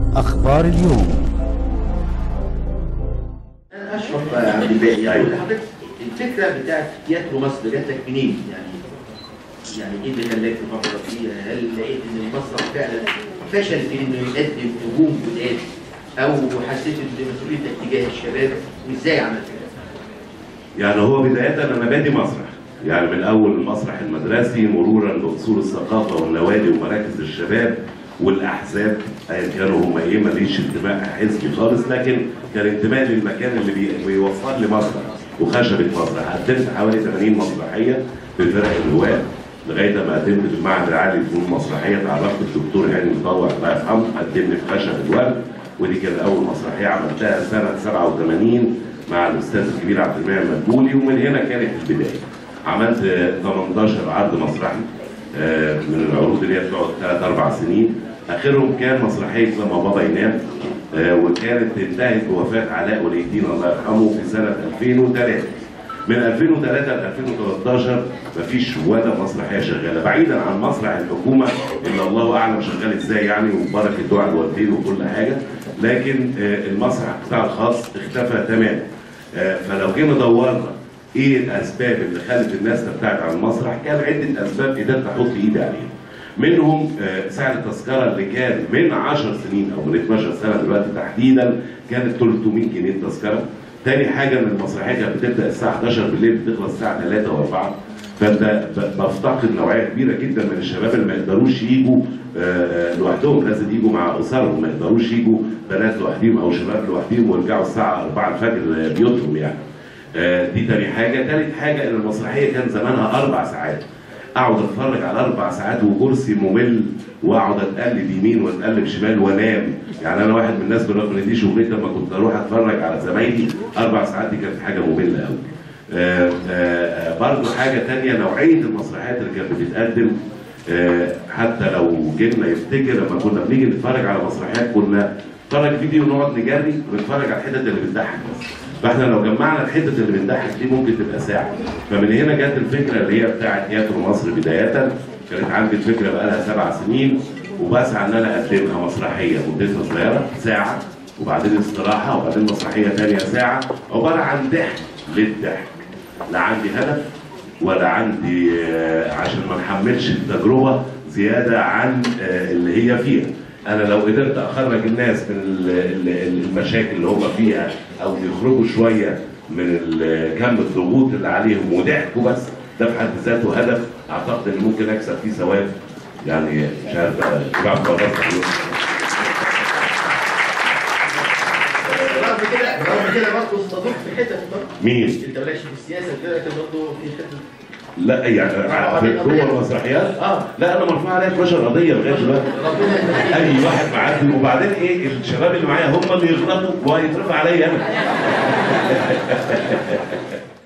أخبار اليوم انا اشرف عبد الباقي يعني أقول لحضرتك الفكره بتاعت تياترو مصر جات لك منين؟ يعني يعني ايه اللي خلاك تفكر فيها؟ هل لقيت ان المسرح فعلا فشل في انه يقدم نجوم جداد؟ او حسيت ان مسؤوليتك تجاه الشباب وازاي عملت كده؟ يعني هو بداية أنا بادي مسرح يعني من أول المسرح المدرسي مرورا بأصول الثقافة والنوادي ومراكز الشباب والأحزاب أيا كانوا هم إيه ماليش انتماء حزبي خالص لكن كان انتماء للمكان اللي بي- بيوفر لي مسرح وخشبة مسرح قدمت حوالي 80 مسرحية في فرق الهواة لغاية ما قدمت في المعهد العالي للفنون المسرحية تعرفت بالدكتور هاني مطوع الله يرحمه قدمني في خشب الورد ودي كانت أول مسرحية عملتها سنة 87 مع الاستاذ الكبير عبد المنعم مدبولي ومن هنا كانت البدايه. عملت آه، 18 عرض مسرحي آه، من العروض اللي هي بتقعد ثلاث اربع سنين اخرهم كان مسرحيه لما بابا ينام آه، وكانت انتهت بوفاه علاء ولي الدين الله يرحمه في سنه 2003 من 2003 ل 2013 مفيش ولا مسرحيه شغاله بعيدا عن مسرح الحكومه اللي الله اعلم شغال ازاي يعني وبركه دعاء الوالدين وكل حاجه لكن آه، المسرح بتاع الخاص اختفى تماما آه، فلو جينا دورنا ايه الاسباب اللي خلت الناس تبتعد عن المسرح كان عده اسباب قدرت احط ايدي عليها منهم آه، سعر التذكره اللي كان من 10 سنين او من 12 سنه دلوقتي تحديدا كانت 300 جنيه التذكره تاني حاجه ان المسرحيه كانت بتبدا الساعه 11 بالليل بتخلص الساعه 3 و4 فانت ب- بفتقد نوعيه كبيره جدا من الشباب اللي ما يقدروش يجوا آه، آه، لوحدهم لازم يجوا مع اسرهم ما يقدروش يجوا بنات لوحدهم او شباب لوحدهم ويرجعوا الساعه 4 الفجر بيوتهم يعني آه، دي تاني حاجه تالت حاجه ان المسرحيه كان زمانها اربع ساعات اقعد اتفرج على اربع ساعات وكرسي ممل واقعد اتقلب يمين واتقلب شمال وانام يعني انا واحد من الناس بالرغم ان دي شغلتي لما كنت اروح اتفرج على زمايلي اربع ساعات دي كانت حاجه ممله قوي آه، آه، برضو حاجه تانية نوعيه المسرحيات اللي كانت بتتقدم آه، حتى لو جينا يفتكر لما كنا بنيجي نتفرج على مسرحيات كنا نتفرج فيديو ونقعد نجري ونتفرج على الحتت اللي بتضحك بس فاحنا لو جمعنا الحتت اللي بتضحك دي ممكن تبقى ساعه فمن هنا جت الفكره اللي هي بتاعه تياترو مصر بدايه كانت عندي الفكره بقالها سبع سنين وبسعى ان انا اقدمها مسرحيه مدتها صغيره ساعه وبعدين استراحه وبعدين مسرحيه ثانيه ساعه عباره عن ضحك للضحك لا عندي هدف ولا عندي آه، عشان ما نحملش التجربه زياده عن آه، اللي هي فيها انا لو قدرت اخرج الناس من ال- ال- المشاكل اللي هم فيها او يخرجوا شويه من ال- كم الضغوط اللي عليهم وضحكوا بس ده في حد ذاته هدف اعتقد ان ممكن اكسب فيه ثواب يعني مش عارف بقى بعد ما أخلص. رغم كده رغم كده برضه استضفت في حتت برضه مين؟ انت مالكش في السياسه كده لكن برضه في حتت لا يعني في جوه المسرحيات اه لا انا مرفوع عليا 12 قضيه لغايه دلوقتي ربنا يهديك. اي واحد معدي وبعدين ايه الشباب اللي معايا هم اللي يغلطوا وهيترفع عليا انا